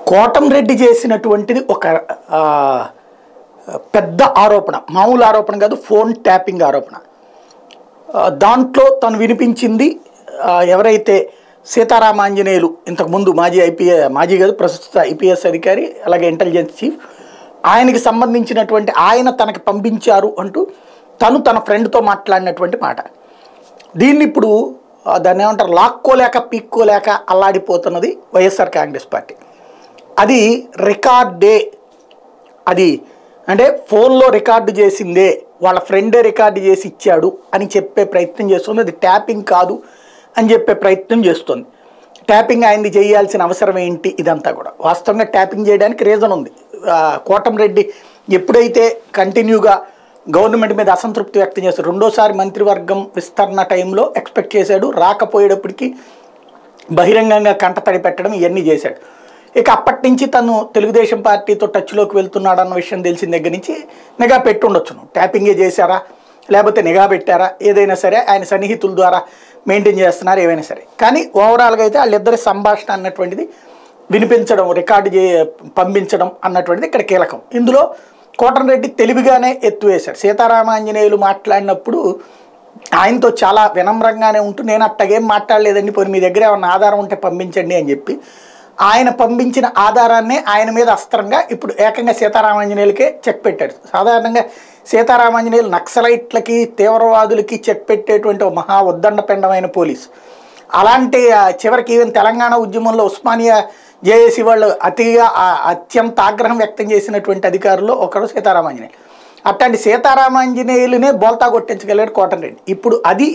కోటంరెడ్డి చేసినటువంటిది ఒక ఆ, పెద్ద ఆరోపణ మామూలు ఆరోపణ కాదు ఫోన్ ట్యాపింగ్ ఆరోపణ ఆ, దాంట్లో తను వినిపించింది ఆ, ఎవరైతే సీతారామాంజనేయులు ఇంతకుముందు మాజీ ఐపీఎస్ మాజీ కాదు ప్రస్తుత ఐపీఎస్ అధికారి అలాగే ఇంటెలిజెన్స్ చీఫ్ ఆయనకి సంబంధించినటువంటి ఆయన తనకి పంపించారు అంటూ తను తన ఫ్రెండ్తో మాట్లాడినటువంటి మాట దీన్ని ఇప్పుడు ఆ, దాన్ని ఏమంటారు లాక్కోలేక పీక్కోలేక అల్లాడిపోతున్నది వైఎస్ఆర్ కాంగ్రెస్ పార్టీ అది రికార్డే అది అంటే ఫోన్లో రికార్డు చేసిందే వాళ్ళ ఫ్రెండే రికార్డు చేసి ఇచ్చాడు అని చెప్పే ప్రయత్నం చేస్తుంది అది ట్యాపింగ్ కాదు అని చెప్పే ప్రయత్నం చేస్తుంది ట్యాపింగ్ ఆయనది చేయాల్సిన అవసరం ఏంటి ఇదంతా కూడా వాస్తవంగా ట్యాపింగ్ చేయడానికి రీజన్ ఉంది ఆ, కోటంరెడ్డి ఎప్పుడైతే కంటిన్యూగా గవర్నమెంట్ మీద అసంతృప్తి వ్యక్తం చేస్తారు రెండోసారి మంత్రివర్గం విస్తరణ టైంలో ఎక్స్పెక్ట్ చేశాడు రాకపోయేటప్పటికి బహిరంగంగా కంటతడి పెట్టడం ఇవన్నీ చేశాడు ఇక అప్పటి నుంచి తను తెలుగుదేశం పార్టీతో టచ్లోకి వెళ్తున్నాడు అన్న విషయం తెలిసిన దగ్గర నుంచి నిఘా పెట్టుండొచ్చును ట్యాపింగే చేశారా లేకపోతే నిఘా పెట్టారా ఏదైనా సరే ఆయన సన్నిహితుల ద్వారా మెయింటైన్ చేస్తున్నారు ఏవైనా సరే కానీ ఓవరాల్గా అయితే వాళ్ళిద్దరి సంభాషణ అన్నటువంటిది వినిపించడం రికార్డు చే పంపించడం అన్నటువంటిది ఇక్కడ కీలకం ఇందులో కోటరెడ్డి తెలివిగానే ఎత్తువేశాడు సీతారామాంజనేయులు మాట్లాడినప్పుడు ఆయనతో చాలా వినమ్రంగానే ఉంటూ నేను అట్టగేం మాట్లాడలేదండి పోనీ మీ దగ్గర ఏమన్నా ఆధారం ఉంటే పంపించండి అని చెప్పి ఆయన పంపించిన ఆధారాన్నే ఆయన మీద అస్త్రంగా ఇప్పుడు ఏకంగా సీతారామాంజనేయులకే చెక్ పెట్టాడు సాధారణంగా సీతారామాంజనేయులు నక్సలైట్లకి తీవ్రవాదులకి చెక్ పెట్టేటువంటి ఒక మహా ఉద్దండపిండమైన పోలీస్ అలాంటి ఆ, చివరికి ఈవెన్ తెలంగాణ ఉద్యమంలో ఉస్మానియా జేఏసీ వాళ్ళు అతిగా ఆ, అత్యంత ఆగ్రహం వ్యక్తం చేసినటువంటి అధికారులు ఒకరు సీతారామాంజనేయులు అట్లాంటి సీతారామాంజనేయులనే బోల్తా కొట్టించగలిగాడు కోటరెడ్డి ఇప్పుడు అది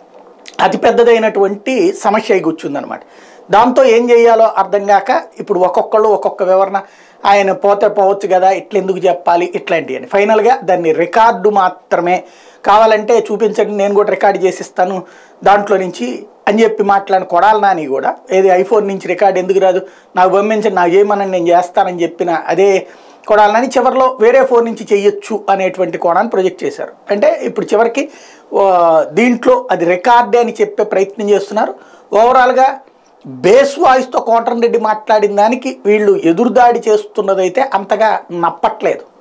అతి పెద్దదైనటువంటి సమస్య అయి కూర్చుందనమాట దాంతో ఏం చేయాలో అర్థం కాక ఇప్పుడు ఒక్కొక్కళ్ళు ఒక్కొక్క వివరణ ఆయన పోతే పోవచ్చు కదా ఇట్లా ఎందుకు చెప్పాలి ఇట్లాంటివి అని ఫైనల్గా దాన్ని రికార్డు మాత్రమే కావాలంటే చూపించండి నేను కూడా రికార్డు చేసిస్తాను దాంట్లో నుంచి అని చెప్పి మాట్లాడిన కొడాలి నాని కూడా ఏది ఐఫోన్ నుంచి రికార్డు ఎందుకు రాదు నాకు పంపించండి నాకు చేయమని నేను చేస్తానని చెప్పిన అదే కొడాలని చివరిలో వేరే ఫోన్ నుంచి చెయ్యొచ్చు అనేటువంటి కోణాన్ని ప్రొజెక్ట్ చేశారు అంటే ఇప్పుడు చివరికి ఆ, దీంట్లో అది రికార్డే అని చెప్పే ప్రయత్నం చేస్తున్నారు ఓవరాల్గా బేస్ వాయిస్తో కోటరెడ్డి మాట్లాడిన దానికి వీళ్ళు ఎదురుదాడి చేస్తున్నదైతే అంతగా నప్పట్లేదు